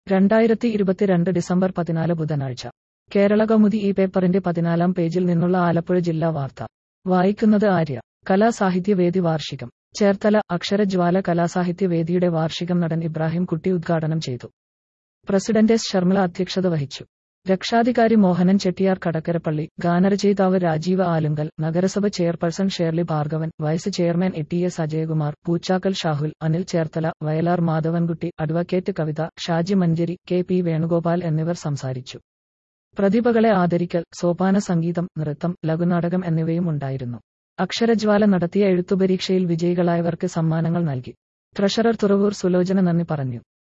രണ്ടായിരത്തി ഇരുപത്തിരണ്ട് ഡിസംബർ പതിനാല് ബുധനാഴ്ച കേരള കൗമുദി ഈ പേപ്പറിന്റെ പതിനാലാം പേജിൽ നിന്നുള്ള ആലപ്പുഴ ജില്ലാ വാർത്ത വായിക്കുന്നത് ആര്യ കലാസാഹിത്യവേദി വാർഷികം ചേർത്തല അക്ഷരജ്വാല കലാസാഹിത്യവേദിയുടെ വാർഷികം നടൻ ഇബ്രാഹിം കുട്ടി ഉദ്ഘാടനം ചെയ്തു പ്രസിഡന്റ് എസ് ശർമിള അധ്യക്ഷത വഹിച്ചു രക്ഷാധികാരി മോഹനൻ ചെട്ടിയാർ കടക്കരപ്പള്ളി ഗാനരചയിതാവ് രാജീവ് ആലുങ്കൽ നഗരസഭ chairperson Shirley Bhargavan vice chairman A T S Ajayakumar Poochakkal Shahul Anil Cherthala Vayalar Madhavankutty advocate Kavitha Shaji Manjeri K P Venugopal എന്നിവർ സംസാരിച്ചു പ്രതിഭകളെ ആദരിക്കൽ സോപാന സംഗീതം നൃത്തം ലഘുനാടകം എന്നിവയും ഉണ്ടായിരുന്നു അക്ഷരജ്വാല നടത്തിയ എഴുത്തുപരീക്ഷയിൽ വിജയികളായവർക്ക് സമ്മാനങ്ങൾ നൽകി ട്രഷറർ തുറവൂർ സുലോചന നന്ദി പറഞ്ഞു